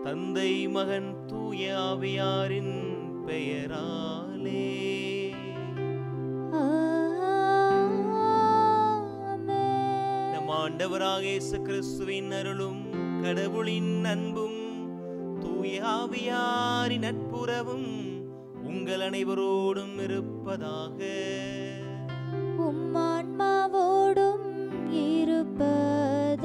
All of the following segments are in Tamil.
தந்தை மகன் தூய ஆவியாரின் பெயராலே ஆமென். நம் ஆண்டவராக இயேசு கிறிஸ்துவின் அருளும் கடவுளின் அன்பும் தூய ஆவியாரின் நட்புறவும் உங்கள் அனைவரோடும் இருப்பதாக உம் ஆன்மாவோடும் இருப்பதாக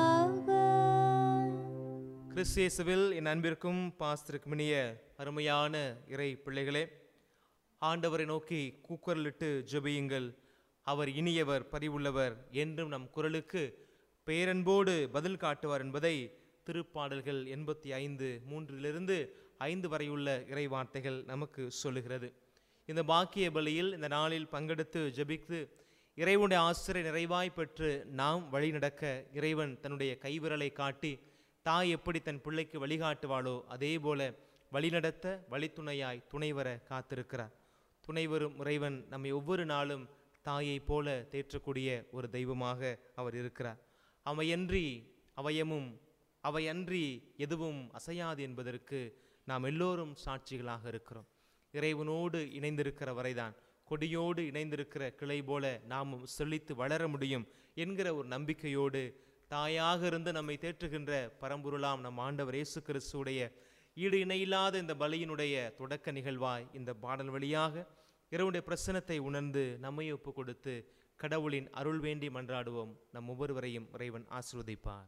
கிறிஸ்தியேசுவில் என் அன்பிற்கும் பாஸ்திருக்கும் இனிய அருமையான இறை பிள்ளைகளே ஆண்டவரை நோக்கி கூக்குரலிட்டு ஜெபியுங்கள் அவர் இனியவர் பரிவுள்ளவர் என்றும் நம் குரலுக்கு பேரன்போடு பதில் காட்டுவார் என்பதை திருப்பாடல்கள் எண்பத்தி ஐந்து மூன்றிலிருந்து ஐந்து வரையுள்ள இறை வார்த்தைகள் நமக்கு சொல்லுகிறது இந்த பாக்கிய பலியில் இந்த நாளில் பங்கெடுத்து ஜெபித்து இறைவனுடைய ஆசிரியை நிறைவாய் பெற்று நாம் வழி நடக்க இறைவன் தன்னுடைய கைவிரலை காட்டி தாய் எப்படி தன் பிள்ளைக்கு வழிகாட்டுவாளோ அதே போல வழிநடத்த வழித்துணையாய் துணைவர காத்திருக்கிறார் துணைவரும் இறைவன் நம்மை ஒவ்வொரு நாளும் தாயைப் போல தேற்றக்கூடிய ஒரு தெய்வமாக அவர் இருக்கிறார் அவையன்றி அவயமும் அவையன்றி எதுவும் அசையாது என்பதற்கு நாம் எல்லோரும் சாட்சிகளாக இருக்கிறோம் இறைவனோடு இணைந்திருக்கிற வரைதான் கொடியோடு இணைந்திருக்கிற கிளை போல நாமும் செழித்து வளர முடியும் என்கிற ஒரு நம்பிக்கையோடு தாயாக இருந்து நம்மை தேற்றுகின்ற பரம்பொருளாம் நம் ஆண்டவர் இயேசு கிறிஸ்துவுடைய ஈடு இணையில்லாத இந்த பலியினுடைய தொடக்க நிகழ்வாய் இந்த பாடல் வழியாக இறைவனுடைய பிரசனத்தை உணர்ந்து நம்மை ஒப்பு கொடுத்து கடவுளின் அருள் வேண்டி மன்றாடுவோம் நம் ஒவ்வொருவரையும் இறைவன் ஆசீர்வதிப்பார்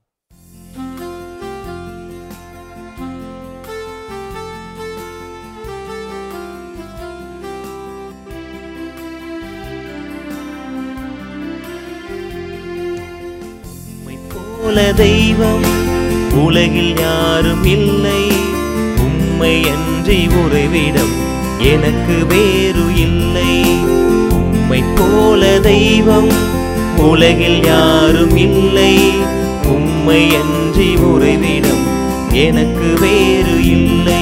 உம்மை போல தெய்வம் உலகில் யாரும் இல்லை உம்மை அன்றி உறைவிடம் எனக்கு வேறு இல்லை உம்மை போல தெய்வம் உலகில் யாரும் இல்லை உம்மை அன்றி உறைவிடம் எனக்கு வேறு இல்லை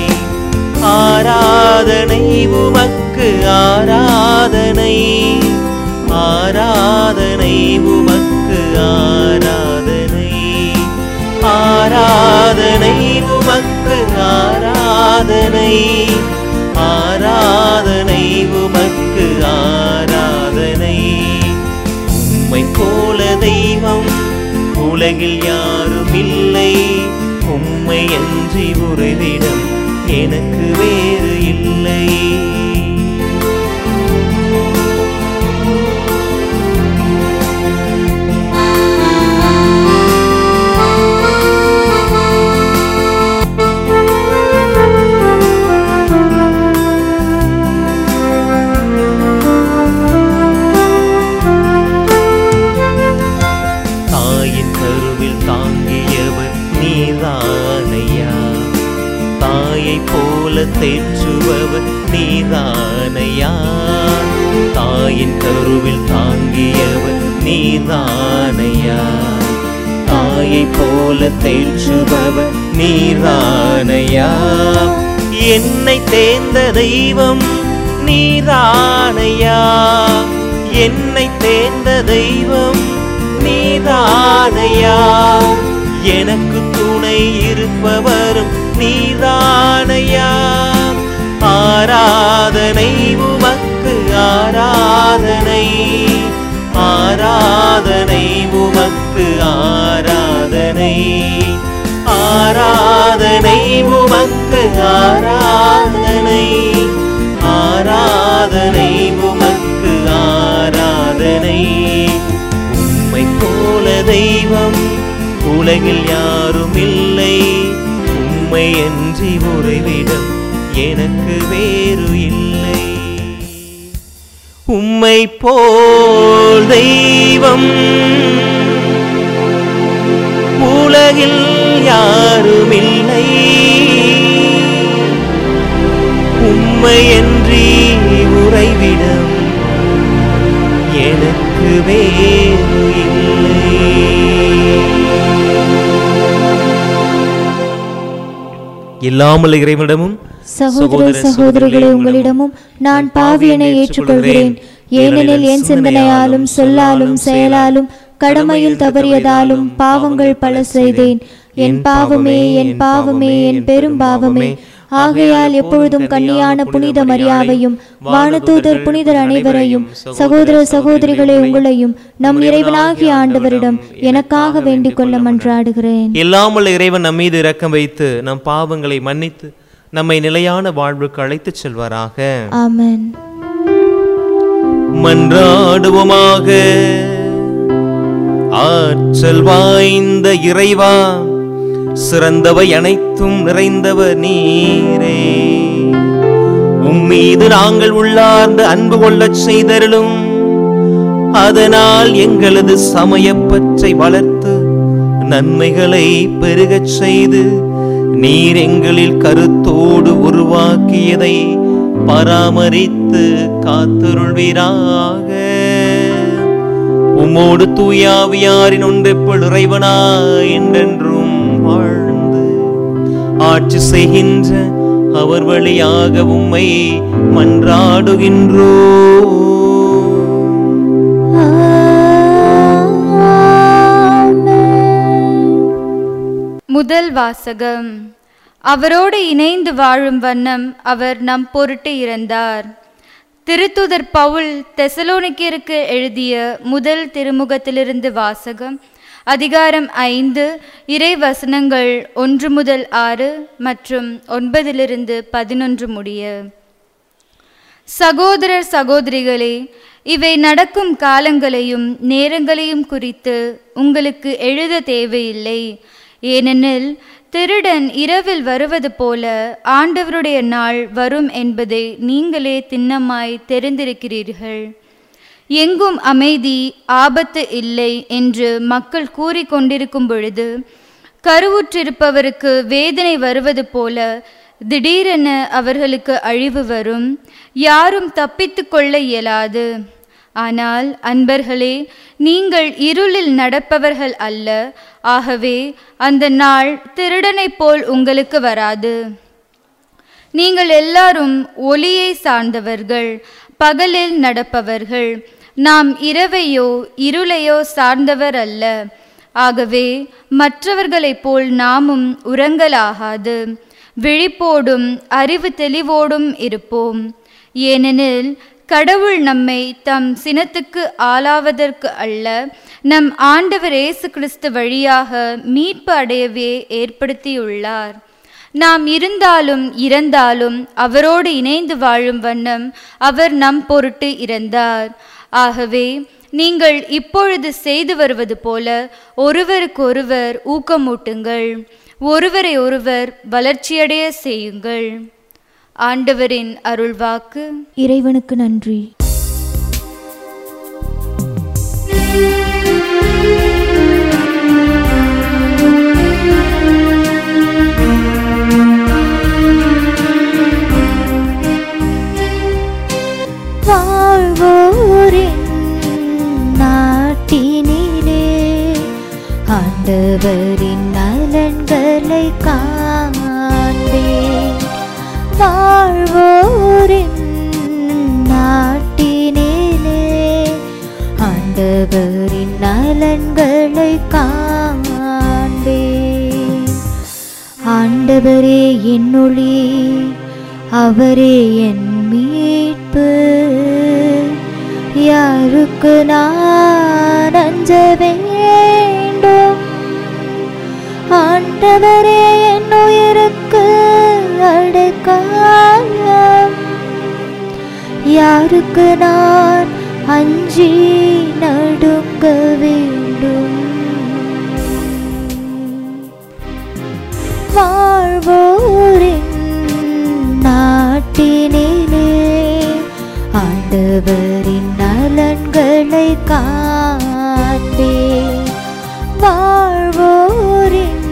ஆராதனை உமக்கு ஆராதனை ஆராதனை உமக்கு ஆராதனை ஆராதனை உமக்கு ஆராதனை ஆராதனை உமக்கு ஆராதனை உம்மை போல தெய்வம் உலகில் யாரும் இல்லை உம்மை அன்றி உறைவிடம் எனக்கு வேறு இல்லை தாயின் கருவில் தாங்கியவர் நீதானையா தாயை போல தேற்றுபவர் நீதானையா தாயின் கருவில் தாங்கியவர் நீதானையா தாயை போல தேற்றுபவர் நீதானையா என்னை தேர்ந்த தெய்வம் நீதானையா என்னை தேர்ந்த தெய்வம் நீதானையா எனக்கு துணை இருப்பவரும் நீதானையா ஆராதனை உமக்கு ஆராதனை ஆராதனை உமக்கு ஆராதனை ஆராதனை உமக்கு ஆராதனை ஆராதனை உமக்கு ஆராதனை உம்மை போல தெய்வம் உலகில் யாரும் இல்லை உம்மை அன்றி உறைவிடம் எனக்கு வேறு இல்லை உம்மை போல் தெய்வம் உலகில் யாரும் இல்லை உம்மையன்றி உறைவிடம் எனக்கு வேறு இல்லை இல்லாமல் இறைவனிடமும் சகோதர சகோதரிகளே உங்களிடமும் நான் பாவியனை ஏற்றுக்கொள்கிறேன் ஏனெனில் என் சிந்தனையாலும் சொல்லாலும் செயலாலும் கடமையில் தவறியதாலும் பாவங்கள் பல செய்தேன் என் பாவமே என் பாவமே என் பெரும் பாவமே ஆகையால் எப்பொழுதும் கன்னியான புனித மரியாவையும் வானதூதர் புனிதர் அனைவரையும் சகோதர சகோதரிகளே உங்களையும் நம் இறைவனாகிய ஆண்டவரிடம் எனக்காக வேண்டிக் கொள்ள மன்றாடுகிறேன் எல்லாமல் இறைவன் நம் மீது இரக்கம் வைத்து நம் பாவங்களை மன்னித்து நம்மை நிலையான வாழ்வுக்கு அழைத்துச் செல்வாராக ஆமென் மன்றாடுவோமாக ஆற்றல் வாய்ந்த இறைவா சிறந்தவை அனைத்தும் நிறைந்தவர் நீரே உம்மீது நாங்கள் உள்ளார்ந்த அன்பு கொள்ளச் செய்தருளும் அதனால் எங்களது சமயப்பற்றை வளர்த்து நன்மைகளை பெருகச் செய்து நீர் எங்களில் கருத்தோடு உருவாக்கியதை பராமரித்து காத்தருள்வீராக உம்மோடு தூயாவியாரின் ஒன்றெப்பள் இறைவனா என்றென்றும் வாழ்ந்து ஆட்சி செய்கின்ற அவர் வழியாக உம்மை மன்றாடுகின்றோ முதல் வாசகம் அவரோடு இணைந்து வாழும் வண்ணம் அவர் நம் பொருட்டு இறந்தார் திருத்துதர் பவுல் தெசலோனிக்கருக்கு எழுதிய முதல் திருமுகத்திலிருந்து வாசகம் அதிகாரம் ஐந்து இறை வசனங்கள் ஒன்று முதல் ஆறு மற்றும் ஒன்பதிலிருந்து பதினொன்று முடிய சகோதரர் சகோதரிகளே இவை நடக்கும் காலங்களையும் நேரங்களையும் குறித்து உங்களுக்கு எழுத தேவையில்லை ஏனெனில் திருடன் இரவில் வருவது போல ஆண்டவருடைய நாள் வரும் என்பதை நீங்களே திண்ணமாய் தெரிந்திருக்கிறீர்கள் எங்கும் அமைதி ஆபத்து இல்லை என்று மக்கள் கூறிக்கொண்டிருக்கும் பொழுது கருவுற்றிருப்பவருக்கு வேதனை வருவது போல திடீரென அவர்களுக்கு அழிவு வரும் யாரும் தப்பித்து கொள்ள இயலாது ஆனால் அன்பர்களே நீங்கள் இருளில் நடப்பவர்கள் அல்ல ஆகவே அந்த நாள் திருடனைப் போல் உங்களுக்கு வராது நீங்கள் எல்லாரும் ஒளியை சார்ந்தவர்கள் பகலில் நடப்பவர்கள் நாம் இரவையோ இருளையோ சார்ந்தவர் அல்ல ஆகவே மற்றவர்களைப் போல் நாமும் உறங்கலாகாது விழிப்போடும் அறிவு தெளிவோடும் இருப்போம் ஏனெனில் கடவுள் நம்மை தம் சினத்துக்கு ஆளாவதற்கு அல்ல நம் ஆண்டவர் இயேசு கிறிஸ்து வழியாக மீட்பு அடையவே ஏற்படுத்தியுள்ளார் நாம் இருந்தாலும் இறந்தாலும் அவரோடு இணைந்து வாழும் வண்ணம் அவர் நம் பொருட்டு இறந்தார் ஆகவே நீங்கள் இப்பொழுது செய்து வருவது போல ஒருவருக்கொருவர் ஊக்கமூட்டுங்கள் ஒருவரை ஒருவர் வளர்ச்சியடைய செய்யுங்கள் ஆண்டவரின் அருள்வாக்கு இறைவனுக்கு நன்றி வாழ்வோரின் நாட்டினிலே ஆண்டவரின் நலன்களை காண்பேன் வாழ்வோரின் நாட்டினிலே ஆண்டவரின் நலன்களை காண்பேன் ஆண்டவரே என் ஒளி அவரே என் மீட்பு யாருக்கு நான் அஞ்ச வேண்டும் ஆண்டவரே என் உயிருக்கு அடைக்காலம் யாருக்கு நான் அஞ்சி நடுங்க வேண்டும் வாழ்வோரின் நாட்டினிலே ஆண்டவரின் நலன்களை காண்பேன் வாழ்வோரின்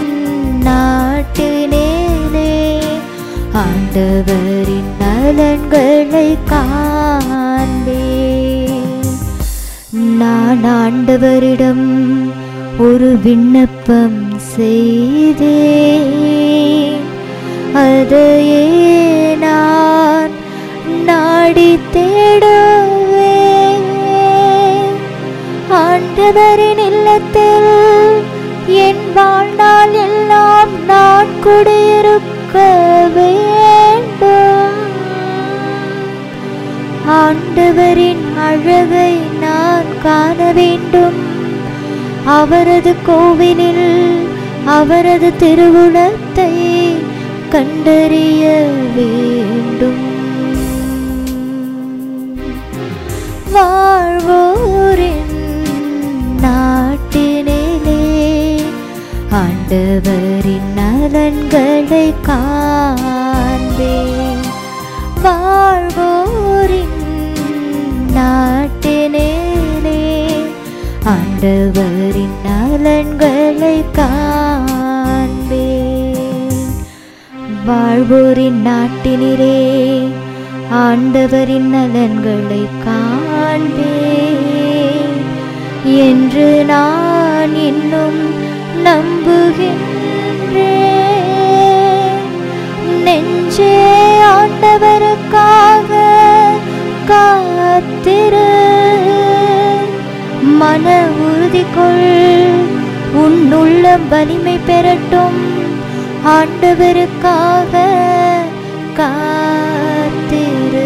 நாட்டினிலே ஆண்டவரின் நலன்களை காண்பேன் நான் ஆண்டவரிடம் ஒரு விண்ணப்பம் செய்தேன் அதையே நான் நாடி தேடுவேன் ஆண்டவரின் இல்லத்தில் என் வாழ்நாள் நான் குடியிருக்க வேண்டும் ஆண்டவரின் அழகை நான் காண வேண்டும் அவரது கோவிலில் அவரது திருவுளத்தை கண்டறிய வேண்டும் வாழ்வோரின் நாட்டினிலே ஆண்டவரின் நலன்களை காண்பேன் வாழ்வோரின் நாட்டினிலே ஆண்டவரின் நலன்களை காண்பேன் வாழ்வோரின் நாட்டினிலே ஆண்டவரின் நலன்களை காண்பேன் என்று நான் இன்னும் நம்புகின்றேன் நெஞ்சே ஆண்டவருக்காக காத்திரு மன உறுதி கொள் உன் உள்ளம் வலிமை பெறட்டும் ஆண்டவருக்காக காத்திரு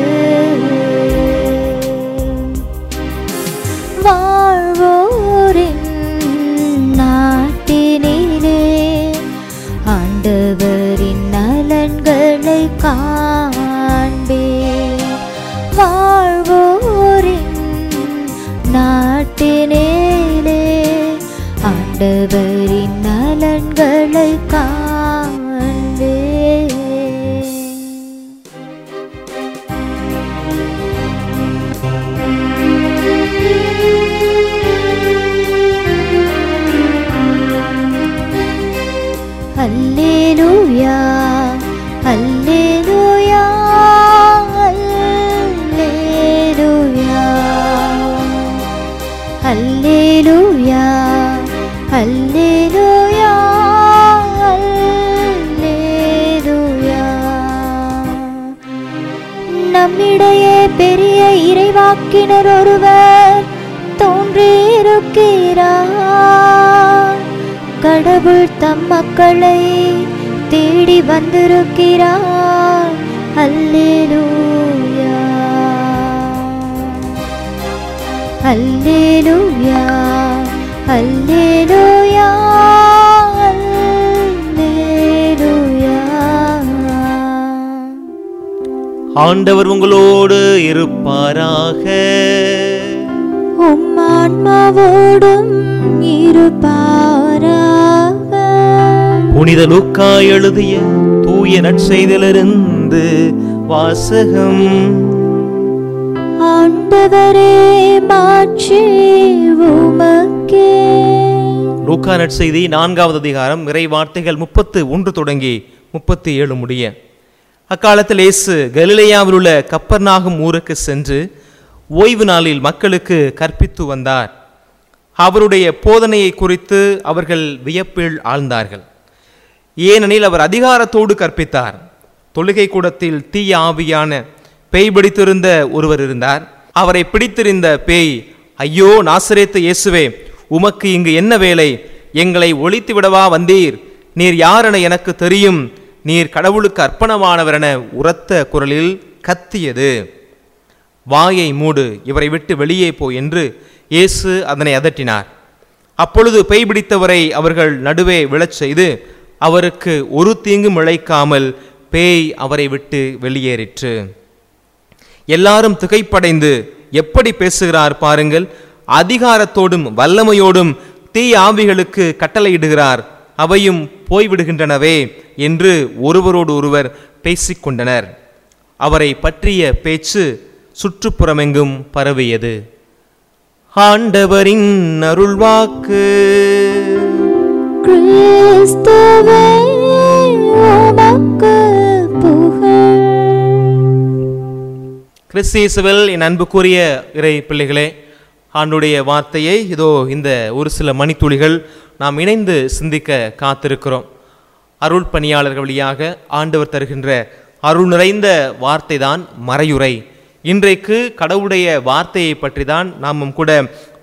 வாழ்வோரின் நாட்டினிலே ஆண்டவரின் நலன்களை காண்பேன் வாழ்வோரின் நாட்டினிலே ஆண்டவரின் நலன்களை காண்பேன் அல்லேலூயா அல்லேலூயா அல்லேலூயா அல்லேலூயா அல்லேலூயா அல்லேலூயா நம்மிடையே பெரிய இறைவாக்கினர் ஒருவர் தோன்றியிருக்கிறார் கடவுள் தம் மக்களை தேடி வந்திருக்கிறார் அல்லேலூயா அல்லேலூயா அல்லேலூயா அல்லேலூயா ஆண்டவர் உங்களோடு இருப்பாராக உம் ஆன்மாவோடும் இருப்பாராக புனித லூக்கா எழுதிய தூய நற்செய்திலிருந்து வாசகம் ஆண்டவரே மாட்சி உமக்கே லூக்கா நற்செய்தி நான்காவது அதிகாரம் இறை வார்த்தைகள் முப்பத்து ஒன்று தொடங்கி முப்பத்தி ஏழு முடிய அக்காலத்தில் இயேசு கலிலேயாவில் உள்ள கப்பர்நாகும் ஊருக்கு சென்று ஓய்வு நாளில் மக்களுக்கு கற்பித்து வந்தார் அவருடைய போதனையை குறித்து அவர்கள் வியப்பில் ஆழ்ந்தார்கள் ஏனெனில் அவர் அதிகாரத்தோடு கற்பித்தார் தொழுகை கூடத்தில் தீய ஆவியான பேய் பிடித்திருந்த ஒருவர் இருந்தார் அவரை பிடித்திருந்த பேய் ஐயோ நாசரேத்து இயேசுவே உமக்கு இங்கு என்ன வேலை எங்களை ஒழித்து விடவா வந்தீர் நீர் யாரென எனக்கு தெரியும் நீர் கடவுளுக்கு அர்ப்பணமானவரென உரத்த குரலில் கத்தியது வாயை மூடு இவரை விட்டு வெளியே போ என்று இயேசு அதனை அதட்டினார் அப்பொழுது பேய் பிடித்தவரை அவர்கள் நடுவே விழச் செய்து அவருக்கு ஒரு தீங்கும் இழைக்காமல் பேய் அவரை விட்டு வெளியேறிற்று எல்லாரும் திகைப்படைந்து எப்படி பேசுகிறார் பாருங்கள் அதிகாரத்தோடும் வல்லமையோடும் தீய ஆவிகளுக்கு கட்டளையிடுகிறார் அவையும் போய்விடுகின்றனவே என்று ஒருவரோடு ஒருவர் பேசிக்கொண்டனர் அவரை பற்றிய பேச்சு சுற்றுப்புறமெங்கும் பரவியது ஆண்டவரின் அருள்வாக்கு கிறிஸ்துவே உமக்கு புகழ் கிறிஸ்தீசுவில் என் அன்புக்குரிய இறை பிள்ளைகளே ஆண்டுடைய வார்த்தையை இதோ இந்த ஒரு சில மணித்துளிகள் நாம் இணைந்து சிந்திக்க காத்திருக்கிறோம் அருள் பணியாளர்கள் வழியாக ஆண்டவர் தருகின்ற அருள் நிறைந்த வார்த்தை தான் மறையுரை இன்றைக்கு கடவுளுடைய வார்த்தையை பற்றி தான் நாமும் கூட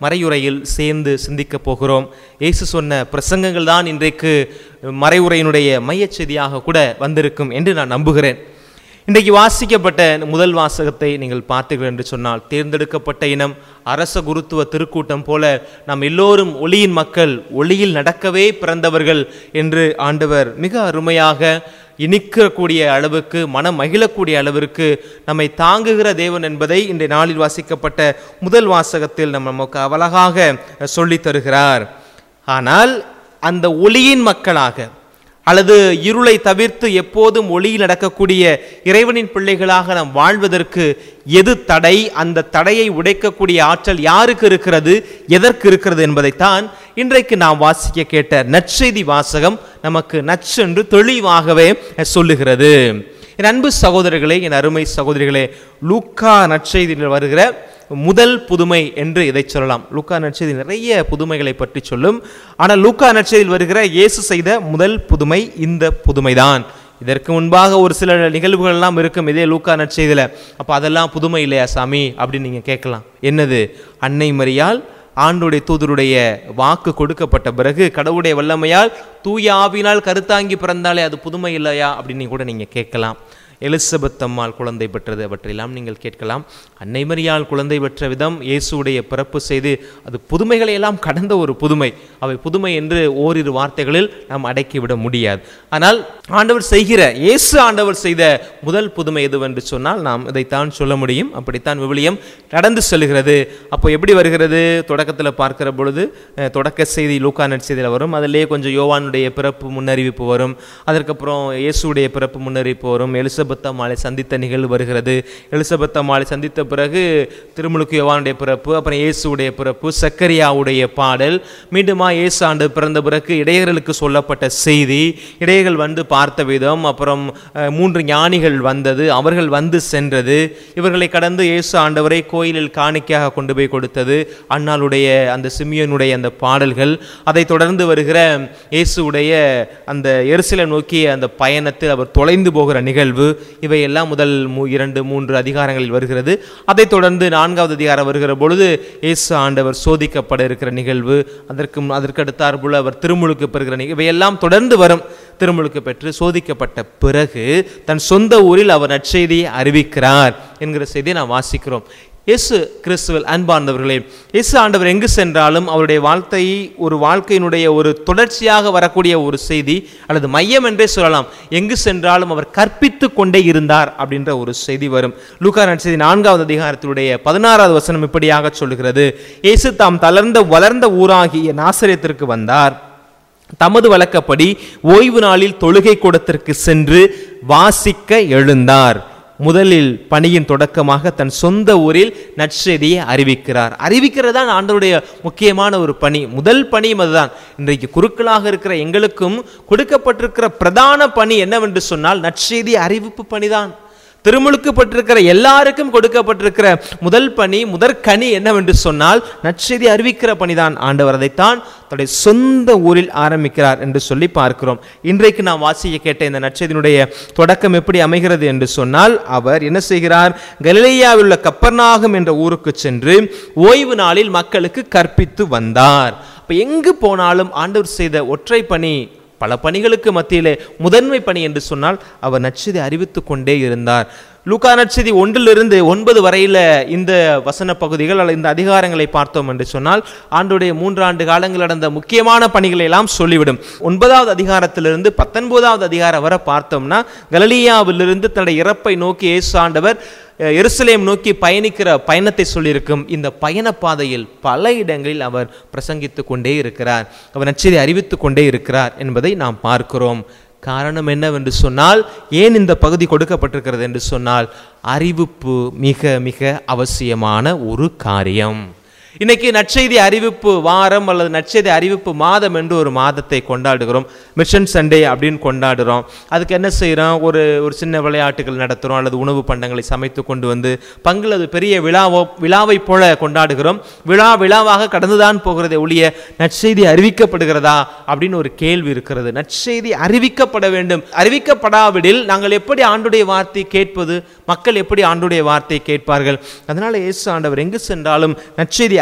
மறையுறையில் சேர்ந்து சிந்திக்கப் போகிறோம் இயேசு சொன்ன பிரசங்கங்கள் தான் இன்றைக்கு மறைவுரையினுடைய மையச் செய்தியாக கூட வந்திருக்கும் என்று நான் நம்புகிறேன் இன்றைக்கு வாசிக்கப்பட்ட முதல் வாசகத்தை நீங்கள் பார்த்தீர்கள் என்று சொன்னால் தேர்ந்தெடுக்கப்பட்ட இனம் அரச குருத்துவ திருக்கூட்டம் போல நாம் எல்லோரும் ஒளியின் மக்கள் ஒளியில் நடக்கவே பிறந்தவர்கள் என்று ஆண்டவர் மிக அருமையாக இனிக்கக்கூடிய அளவுக்கு மனம் மகிழக்கூடிய அளவிற்கு நம்மை தாங்குகிற தேவன் என்பதை இன்றைய நாளில் வாசிக்கப்பட்ட முதல் வாசகத்தில் நம்ம நமக்கு அழகாக சொல்லித் தருகிறார் ஆனால் அந்த ஒளியின் மக்களாக அல்லது இருளை தவிர்த்து எப்போதும் ஒளியில் நடக்கக்கூடிய இறைவனின் பிள்ளைகளாக நாம் வாழ்வதற்கு எது தடை அந்த தடையை உடைக்கக்கூடிய ஆற்றல் யாருக்கு இருக்கிறது எதற்கு இருக்கிறது என்பதைத்தான் இன்றைக்கு நாம் வாசிக்க கேட்ட நற்செய்தி வாசகம் நமக்கு நச்சென்று தெளிவாகவே சொல்லுகிறது என் அன்பு சகோதரர்களே என் அருமை சகோதரிகளே லூக்கா நற்செய்தியில் வருகிற முதல் புதுமை என்று இதை சொல்லலாம் லூக்கா நற்செய்தி நிறைய புதுமைகளை பற்றி சொல்லும் ஆனால் லூக்கா நற்செய்தியில் வருகிற இயேசு செய்த முதல் புதுமை இந்த புதுமைதான் இதற்கு முன்பாக ஒரு சில நிகழ்வுகள் எல்லாம் இருக்கும் இதே லூக்கா நற்செய்தியில் அப்போ அதெல்லாம் புதுமை இல்லையா சாமி அப்படின்னு நீங்கள் கேட்கலாம் என்னது அன்னை மரியால் ஆண்டுடைய தூதருடைய வாக்கு கொடுக்கப்பட்ட பிறகு கடவுளுடைய வல்லமையால் தூய ஆவினால் கருத்தாங்கி பிறந்தாலே அது புதுமை இல்லையா அப்படின்னு கூட நீங்கள் கேட்கலாம் எலிசபெத் அம்மாள் குழந்தை பெற்றது அவற்றையெல்லாம் நீங்கள் கேட்கலாம் அன்னை மரியாள் குழந்தை பெற்ற விதம் இயேசுடைய பிறப்பு செய்து அது புதுமைகளை எல்லாம் கடந்த ஒரு புதுமை அவை புதுமை என்று ஓரிரு வார்த்தைகளில் நாம் அடக்கிவிட முடியாது ஆனால் ஆண்டவர் செய்கிற இயேசு ஆண்டவர் செய்த முதல் புதுமை எதுவென்று சொன்னால் நாம் இதைத்தான் சொல்ல முடியும் அப்படித்தான் விவிலியம் நடந்து செல்கிறது அப்போ எப்படி வருகிறது தொடக்கத்தில் பார்க்கிற பொழுது அஹ், தொடக்க செய்தி லூக்கா நற்செய்தியில் வரும் அதிலேயே கொஞ்சம் யோவானுடைய பிறப்பு முன்னறிவிப்பு வரும் அதற்கப்புறம் இயேசுடைய பிறப்பு முன்னறிவிப்பு வரும் எலிசபெத் அம்மாளை சந்தித்த நிகழ்வு வருகிறது எலிசபெத் அம்மாளை சந்தித்த பிறகு திருமுழுக்கு யோவானுடைய பிறப்பு அப்புறம் இயேசுடைய பிறப்பு சக்கரியாவுடைய பாடல் மீண்டுமா இயேசு ஆண்டு பிறந்த பிறகு இடையர்களுக்கு சொல்லப்பட்ட செய்தி இடையர்கள் வந்து பார்த்த விதம் அப்புறம் அஹ், மூன்று ஞானிகள் வந்தது அவர்கள் வந்து சென்றது இவர்களை கடந்து இயேசு ஆண்டவரை கோயிலில் காணிக்கையாக கொண்டு போய் கொடுத்தது அன்னாளுடைய அந்த சிமியனுடைய அந்த பாடல்கள் அதைத் தொடர்ந்து வருகிற இயேசுடைய அந்த எருசலை நோக்கிய அந்த பயணத்தில் அவர் தொலைந்து போகிற நிகழ்வு இவையெல்லாம் முதல் மூ- இரண்டு மூன்று அதிகாரங்களில் வருகிறது அதைத் தொடர்ந்து நான்காவது அதிகாரம் வருகிற பொழுது இயேசு ஆண்டவர் சோதிக்கப்பட இருக்கிற நிகழ்வு அதற்கு மு- அதற்கு அடுத்தாற்போல அவர் திருமுழுக்கு பெறுகிற நிகழ்வு இவையெல்லாம் தொடர்ந்து வரும் திருமுழுக்கு பெற்று சோதிக்கப்பட்ட பிறகு தன் சொந்த ஊரில் அவர் நற்செய்தியை அறிவிக்கிறார் என்கிற செய்தியை நாம் வாசிக்கிறோம் இயேசு கிறிஸ்துவில் அன்பார்ந்தவர்களே இயேசு ஆண்டவர் எங்கு சென்றாலும் அவருடைய வாழ்த்தை ஒரு வாழ்க்கையினுடைய ஒரு தொடர்ச்சியாக வரக்கூடிய ஒரு செய்தி அல்லது மையம் என்றே சொல்லலாம் எங்கு சென்றாலும் அவர் கற்பித்து கொண்டே இருந்தார் அப்படின்ற ஒரு செய்தி வரும் லூக்கா நற்செய்தி நான்காவது அதிகாரத்தினுடைய பதினாறாவது வசனம் இப்படியாக சொல்லுகிறது இயேசு தாம் தளர்ந்த வளர்ந்த ஊராகிய நாசரியத்திற்கு வந்தார் தமது வழக்கப்படி ஓய்வு நாளில் தொழுகை கூடத்திற்கு சென்று வாசிக்க எழுந்தார் முதலில் பணியின் தொடக்கமாக தன் சொந்த ஊரில் நற்செய்தியை அறிவிக்கிறார் அறிவிக்கிறது தான் ஆண்டவருடைய முக்கியமான ஒரு பணி முதல் பணியும் அதுதான் இன்றைக்கு குருக்களாக இருக்கிற எங்களுக்கும் கொடுக்கப்பட்டிருக்கிற பிரதான பணி என்னவென்று சொன்னால் நற்செய்தி அறிவிப்பு பணிதான் திருமுழுக்கப்பட்டிருக்கிற எல்லாருக்கும் கொடுக்கப்பட்டிருக்கிற முதல் பணி முதற்கனி என்னவென்று சொன்னால் நற்செய்தி அறிவிக்கிற பணிதான் ஆண்டவர் அதைத்தான் தன்னுடைய சொந்த ஊரில் ஆரம்பிக்கிறார் என்று சொல்லி பார்க்கிறோம் இன்றைக்கு நாம் வாசிக்க கேட்ட இந்த நற்செய்தியினுடைய தொடக்கம் எப்படி அமைகிறது என்று சொன்னால் அவர் என்ன செய்கிறார் கலிலேயாவில் உள்ள கப்பர்நாகம் என்ற ஊருக்கு சென்று ஓய்வு நாளில் மக்களுக்கு கற்பித்து வந்தார் அப்ப எங்கு போனாலும் ஆண்டவர் செய்த ஒற்றை பணி பல பணிகளுக்கு மத்தியிலே முதன்மை பணி என்று சொன்னால் அவர் நற்செய்தி அறிவித்து கொண்டே இருந்தார் லூக்கா நற்செய்தி ஒன்றிலிருந்து ஒன்பது வரையில இந்த வசன பகுதிகள் அல்லது இந்த அதிகாரங்களை பார்த்தோம் என்று சொன்னால் ஆண்டுடைய மூன்றாண்டு காலங்கள் நடந்த முக்கியமான பணிகளை எல்லாம் சொல்லிவிடும் ஒன்பதாவது அதிகாரத்திலிருந்து பத்தொன்பதாவது அதிகாரம் வரை பார்த்தோம்னா கலலியாவிலிருந்து தன்னுடைய இறப்பை நோக்கி இயேசு ஆண்டவர் அஹ், எருசலேம் நோக்கி பயணிக்கிற பயணத்தை சொல்லியிருக்கும் இந்த பயண பாதையில் பல இடங்களில் அவர் பிரசங்கித்து கொண்டே இருக்கிறார் அவர் நற்செய்தி அறிவித்து கொண்டே இருக்கிறார் என்பதை நாம் பார்க்கிறோம் காரணம் என்னவென்று சொன்னால் ஏன் இந்த பகுதி கொடுக்கப்பட்டிருக்கிறது என்று சொன்னால் அறிவிப்பு மிக மிக அவசியமான ஒரு காரியம் இன்னைக்கு நற்செய்தி அறிவிப்பு வாரம் அல்லது நற்செய்தி அறிவிப்பு மாதம் என்று ஒரு மாதத்தை கொண்டாடுகிறோம் மிஷன் சண்டே அப்படின்னு கொண்டாடுறோம் அதுக்கு என்ன செய்கிறோம் ஒரு ஒரு சின்ன விளையாட்டுகள் நடத்துகிறோம் அல்லது உணவு பண்டங்களை சமைத்து கொண்டு வந்து பங்கில் அது பெரிய விழாவோ விழாவை போல கொண்டாடுகிறோம் விழா விழாவாக கடந்துதான் போகிறதே ஒழிய நற்செய்தி அறிவிக்கப்படுகிறதா அப்படின்னு ஒரு கேள்வி இருக்கிறது நற்செய்தி அறிவிக்கப்பட வேண்டும் அறிவிக்கப்படாவிடில் நாங்கள் எப்படி ஆண்டுடைய வார்த்தை கேட்பது மக்கள் எப்படி ஆண்டுடைய வார்த்தை கேட்பார்கள் அதனால இயேசு ஆண்டவர் எங்கு சென்றாலும் நற்செய்தி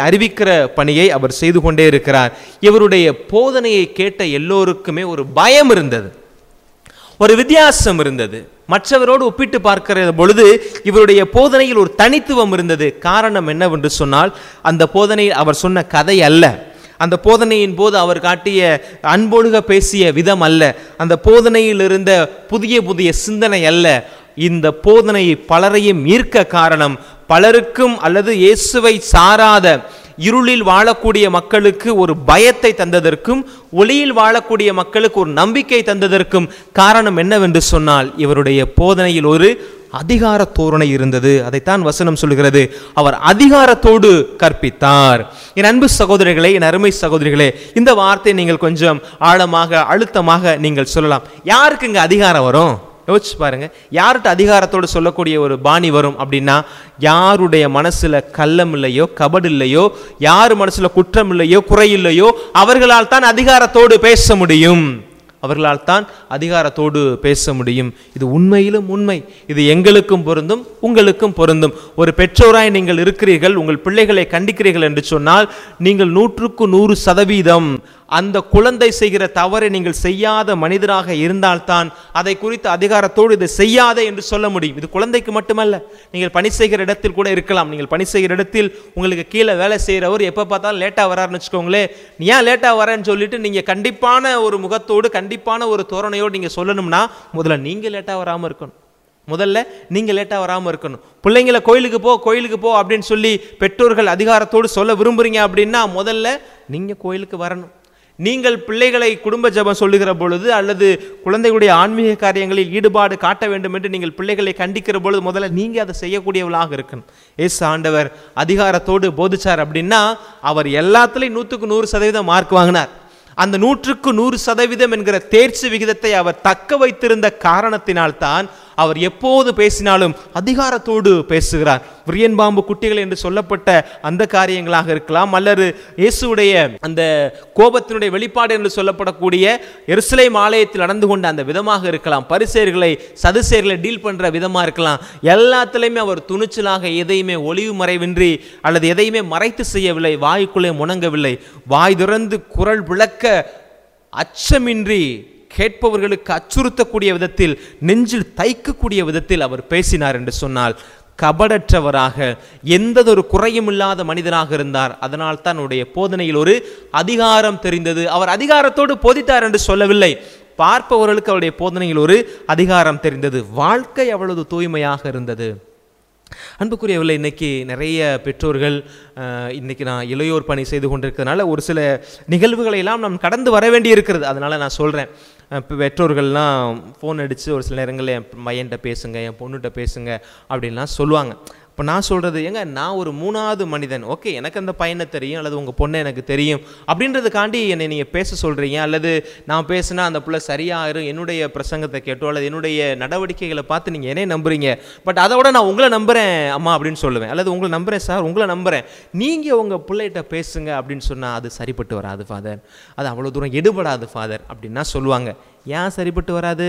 அறிவிக்கிற பணியை அவர் செய்து கொண்டே இருக்கிறார் இவருடைய போதனையை கேட்ட எல்லோருக்குமே ஒரு பயம் இருந்தது ஒரு வித்தியாசம் இருந்தது மற்றவரோடு ஒப்பிட்டு பார்க்கிற பொழுது இவருடைய போதனையில் ஒரு தனித்துவம் இருந்தது காரணம் என்னவென்று சொன்னால் அந்த போதனையில் அவர் சொன்ன கதை அல்ல அந்த போதனையின் போது அவர் காட்டிய அன்பொழுக பேசிய விதம் அல்ல அந்த போதனையில் இருந்த புதிய புதிய சிந்தனை அல்ல இந்த போதனை பலரையும் ஈர்க்க காரணம் பலருக்கும் அல்லது இயேசுவை சாராத இருளில் வாழக்கூடிய மக்களுக்கு ஒரு பயத்தை தந்ததற்கும் ஒளியில் வாழக்கூடிய மக்களுக்கு ஒரு நம்பிக்கை தந்ததற்கும் காரணம் என்னவென்று சொன்னால் இவருடைய போதனையில் ஒரு அதிகார தோரணை இருந்தது அதைத்தான் வசனம் சொல்கிறது அவர் அதிகாரத்தோடு கற்பித்தார் என் அன்பு சகோதரிகளே என் அருமை சகோதரிகளே இந்த வார்த்தையை நீங்கள் கொஞ்சம் ஆழமாக அழுத்தமாக நீங்கள் சொல்லலாம் யாருக்கு இங்க அதிகாரம் வரும் யோசிச்சு பாருங்க யார்கிட்ட அதிகாரத்தோடு சொல்லக்கூடிய ஒரு பாணி வரும் அப்படின்னா யாருடைய மனசுல கள்ளம் இல்லையோ கபடு இல்லையோ யார் மனசுல குற்றம் இல்லையோ குறை இல்லையோ அவர்களால் தான் அதிகாரத்தோடு பேச முடியும் அவர்களால் தான் அதிகாரத்தோடு பேச முடியும் இது உண்மையிலும் உண்மை இது எங்களுக்கும் பொருந்தும் உங்களுக்கும் பொருந்தும் ஒரு பெற்றோராய் நீங்கள் இருக்கிறீர்கள் உங்கள் பிள்ளைகளை கண்டிக்கிறீர்கள் என்று சொன்னால் நீங்கள் நூற்றுக்கு நூறு சதவீதம் அந்த குழந்தை செய்கிற தவறை நீங்கள் செய்யாத மனிதராக இருந்தால்தான் அதை குறித்து அதிகாரத்தோடு இதை செய்யாதே என்று சொல்ல முடியும் இது குழந்தைக்கு மட்டுமல்ல நீங்கள் பணி செய்கிற இடத்தில் கூட இருக்கலாம் நீங்கள் பணி செய்கிற இடத்தில் உங்களுக்கு கீழே வேலை செய்கிறவர் எப்போ பார்த்தாலும் லேட்டாக வராருன்னு வச்சுக்கோங்களேன் நீ ஏன் லேட்டாக வரேன்னு சொல்லிட்டு நீங்கள் கண்டிப்பான ஒரு முகத்தோடு கண்டிப்பான ஒரு தோரணையோடு நீங்கள் சொல்லணும்னா முதல்ல நீங்கள் லேட்டாக வராமல் இருக்கணும் முதல்ல நீங்கள் லேட்டாக வராமல் இருக்கணும் பிள்ளைங்கள கோயிலுக்கு போ கோயிலுக்கு போ அப்படின்னு சொல்லி பெற்றோர்கள் அதிகாரத்தோடு சொல்ல விரும்புறீங்க அப்படின்னா முதல்ல நீங்கள் கோயிலுக்கு வரணும் நீங்கள் பிள்ளைகளை குடும்ப ஜெபம் சொல்லுகிற பொழுது அல்லது குழந்தைகளுடைய ஆன்மீக காரியங்களில் ஈடுபாடு காட்ட வேண்டும் என்று நீங்கள் பிள்ளைகளை கண்டிக்கிற பொழுது முதல்ல நீங்கள் அதை செய்யக்கூடியவளாக இருக்கணும் ஏசு ஆண்டவர் அதிகாரத்தோடு போதிச்சார் அப்படின்னா அவர் எல்லாத்துலேயும் நூற்றுக்கு நூறு சதவீதம் மார்க் வாங்கினார் அந்த நூற்றுக்கு நூறு சதவீதம் என்கிற தேர்ச்சி விகிதத்தை அவர் தக்க வைத்திருந்த காரணத்தினால்தான் அவர் எப்போது பேசினாலும் அதிகாரத்தோடு பேசுகிறார் விரியன் பாம்பு குட்டிகள் என்று சொல்லப்பட்ட அந்த காரியங்களாக இருக்கலாம் அல்லது இயேசுடைய அந்த கோபத்தினுடைய வெளிப்பாடு என்று சொல்லப்படக்கூடிய எருசலேம் ஆலயத்தில் நடந்து கொண்ட அந்த விதமாக இருக்கலாம் பரிசேர்களை சதுசேர்களை டீல் பண்ற விதமா இருக்கலாம் எல்லாத்துலேயுமே அவர் துணிச்சலாக எதையுமே ஒளிவு மறைவின்றி அல்லது எதையுமே மறைத்து செய்யவில்லை வாய்க்குள்ளே முணங்கவில்லை வாய் திறந்து குரல் விளக்க அச்சமின்றி கேட்பவர்களுக்கு அச்சுறுத்தக்கூடிய விதத்தில் நெஞ்சில் தைக்கக்கூடிய விதத்தில் அவர் பேசினார் என்று சொன்னால் கபடற்றவராக எந்ததொரு குறையும் இல்லாத மனிதனாக இருந்தார் அதனால் தான் அவருடைய போதனையில் ஒரு அதிகாரம் தெரிந்தது அவர் அதிகாரத்தோடு போதித்தார் என்று சொல்லவில்லை பார்ப்பவர்களுக்கு அவருடைய போதனையில் ஒரு அதிகாரம் தெரிந்தது வாழ்க்கை அவ்வளவு தூய்மையாக இருந்தது அன்புக்குரியவர்கள் இன்னைக்கு நிறைய பெற்றோர்கள் அஹ், இன்னைக்கு நான் இளையோர் பணி செய்து கொண்டிருக்கிறதுனால ஒரு சில நிகழ்வுகளை எல்லாம் நாம் கடந்து வர வேண்டி இருக்கிறது அதனால நான் சொல்கிறேன் இப்போ பெற்றோர்கள்லாம் ஃபோன் அடித்து ஒரு சில நேரங்களில் என் பையன்கிட்ட பேசுங்க என் பொண்ணுகிட்ட பேசுங்க அப்படின்லாம் சொல்லுவாங்க இப்போ நான் சொல்கிறது ஏங்க நான் ஒரு மூணாவது மனிதன் ஓகே எனக்கு அந்த பையனை தெரியும் அல்லது உங்கள் பொண்ணை எனக்கு தெரியும் அப்படின்றதுக்காண்டி என்னை நீங்கள் பேச சொல்கிறீங்க அல்லது நான் பேசுனா அந்த பிள்ளை சரியாயிரும் என்னுடைய பிரசங்கத்தை கேட்டோ அல்லது என்னுடைய நடவடிக்கைகளை பார்த்து நீங்கள் என்னை நம்புறீங்க பட் அதை விட நான் உங்களை நம்புகிறேன் அம்மா அப்படின்னு சொல்லுவேன் அல்லது உங்களை நம்புகிறேன் சார் உங்களை நம்புகிறேன் நீங்கள் உங்கள் பிள்ளைகிட்ட பேசுங்க அப்படின்னு சொன்னால் அது சரிப்பட்டு வராது ஃபாதர் அது அவ்வளோ தூரம் எடுபடாது ஃபாதர் அப்படின்னா சொல்லுவாங்க ஏன் சரிப்பட்டு வராது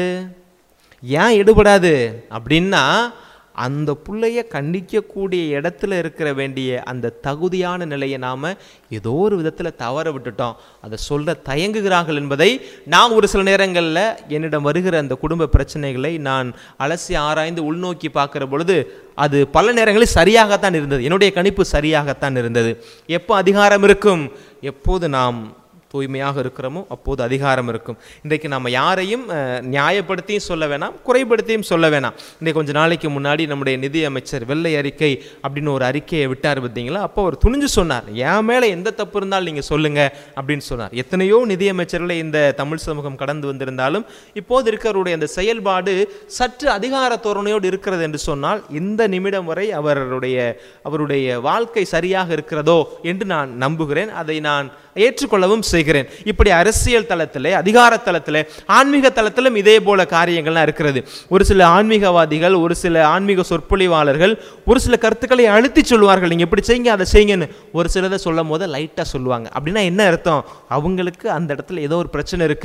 ஏன் எடுபடாது அப்படின்னா அந்த புள்ளைய கண்டிக்கக்கூடிய இடத்துல இருக்கிற வேண்டிய அந்த தகுதியான நிலையை நாம் ஏதோ ஒரு விதத்தில் தவற விட்டுட்டோம் அதை சொல்ல தயங்குகிறார்கள் என்பதை நான் ஒரு சில நேரங்களில் என்னிடம் வருகிற அந்த குடும்ப பிரச்சனைகளை நான் அலசி ஆராய்ந்து உள்நோக்கி பார்க்குற பொழுது அது பல நேரங்களில் சரியாகத்தான் இருந்தது என்னுடைய கணிப்பு சரியாகத்தான் இருந்தது எப்போ அதிகாரம் இருக்கும் எப்போது நாம் தூய்மையாக இருக்கிறோமோ அப்போது அதிகாரம் இருக்கும் இன்றைக்கு நம்ம யாரையும் அஹ், நியாயப்படுத்தியும் சொல்ல வேணாம் குறைபடுத்தியும் சொல்ல வேணாம் இன்றைக்கு கொஞ்ச நாளைக்கு முன்னாடி நம்முடைய நிதி அமைச்சர் வெள்ளை அறிக்கை அப்படின்னு ஒரு அறிக்கையை விட்டார் பார்த்தீங்களா அப்போ அவர் துணிஞ்சு சொன்னார் என் மேலே எந்த தப்பு இருந்தாலும் நீங்கள் சொல்லுங்க அப்படின்னு சொன்னார் எத்தனையோ நிதி அமைச்சர்களை இந்த தமிழ் சமூகம் கடந்து வந்திருந்தாலும் இப்போது இருக்கிறவருடைய அந்த செயல்பாடு சற்று அதிகார தோரணையோடு இருக்கிறது என்று சொன்னால் இந்த நிமிடம் வரை அவருடைய அவருடைய வாழ்க்கை சரியாக இருக்கிறதோ என்று நான் நம்புகிறேன் அதை நான் ஏற்றுக்கொள்ளவும் செய்கிறேன் இப்படி அரசியல் தளத்திலே அதிகார தளத்திலே ஆன்மீக தளத்திலும் இதே போல காரியங்கள்லாம் இருக்கிறது ஒரு சில ஆன்மீகவாதிகள் ஒரு சில ஆன்மீக சொற்பொழிவாளர்கள் ஒரு சில கருத்துக்களை அழுத்தி சொல்லுவார்கள் நீங்கள் இப்படி செய்யுங்க அதை செய்யுங்கன்னு ஒரு சிலதை சொல்லும் போது லைட்டாக சொல்லுவாங்க அப்படின்னா என்ன அர்த்தம் அவங்களுக்கு அந்த இடத்துல ஏதோ ஒரு பிரச்சனை இருக்குது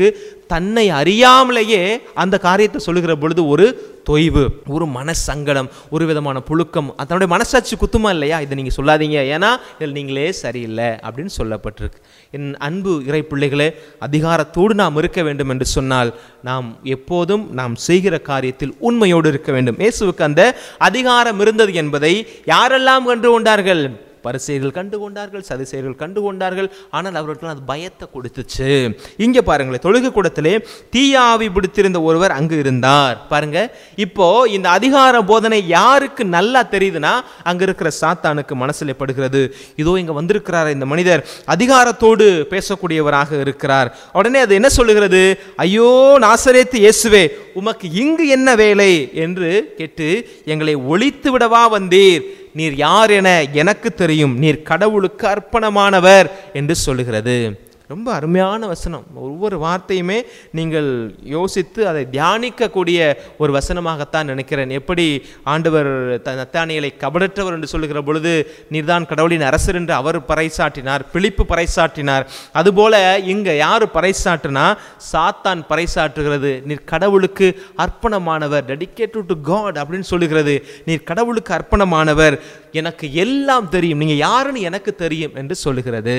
தன்னை அறியாமலேயே அந்த காரியத்தை சொல்லுகிற பொழுது ஒரு தொய்வு ஒரு மனசங்கடம் ஒரு விதமான புழுக்கம் அதனுடைய மனசாட்சி குத்துமா இல்லையா இதை நீங்கள் சொல்லாதீங்க ஏன்னா இதில் நீங்களே சரியில்லை அப்படின்னு சொல்லப்பட்டிருக்கு என் அன்பு இறை பிள்ளைகளே அதிகாரத்தோடு நாம் இருக்க வேண்டும் என்று சொன்னால் நாம் எப்போதும் நாம் செய்கிற காரியத்தில் உண்மையோடு இருக்க வேண்டும் இயேசுவுக்கு அந்த அதிகாரம் இருந்தது என்பதை யாரெல்லாம் கண்டு கொண்டார்கள் பரிசெயர்கள் கண்டு கொண்டார்கள் சதிசெயர்கள் கண்டு கொண்டார்கள் ஆனால் அவர்களுக்கு அது பயத்தை கொடுத்துச்சு இங்கே பாருங்களேன் தொழுகை கூடத்திலே தீயாவி பிடித்திருந்த ஒருவர் அங்கு இருந்தார் பாருங்க இப்போ இந்த அதிகார போதனை யாருக்கு நல்லா தெரியுதுன்னா அங்க இருக்கிற சாத்தானுக்கு மனசில் படுகிறது இதோ இங்க வந்திருக்கிறார் இந்த மனிதர் அதிகாரத்தோடு பேசக்கூடியவராக இருக்கிறார் உடனே அது என்ன சொல்லுகிறது ஐயோ நாசரேத்து இயேசுவே உமக்கு இங்கு என்ன வேலை என்று கேட்டு எங்களை ஒழித்து விடவா வந்தீர் நீர் யார் என எனக்கு தெரியும் நீர் கடவுளுக்கு அர்ப்பணமானவர் என்று சொல்லுகிறது ரொம்ப அருமையான வசனம் ஒவ்வொரு வார்த்தையுமே நீங்கள் யோசித்து அதை தியானிக்கக்கூடிய ஒரு வசனமாகத்தான் நினைக்கிறேன் எப்படி ஆண்டவர் த நத்தானியலை கபடற்றவர் என்று சொல்லுகிற பொழுது நீர்தான் கடவுளின் அரசர் என்று அவர் பறைசாற்றினார் பிலிப்பு பறைசாற்றினார் அதுபோல இங்க யார் பறைசாற்றுனா சாத்தான் பறைசாற்றுகிறது நீர் கடவுளுக்கு அர்ப்பணமானவர் டெடிகேட் டு காட் அப்படின்னு சொல்லுகிறது நீர் கடவுளுக்கு அர்ப்பணமானவர் எனக்கு எல்லாம் தெரியும் நீங்க யாருன்னு எனக்கு தெரியும் என்று சொல்லுகிறது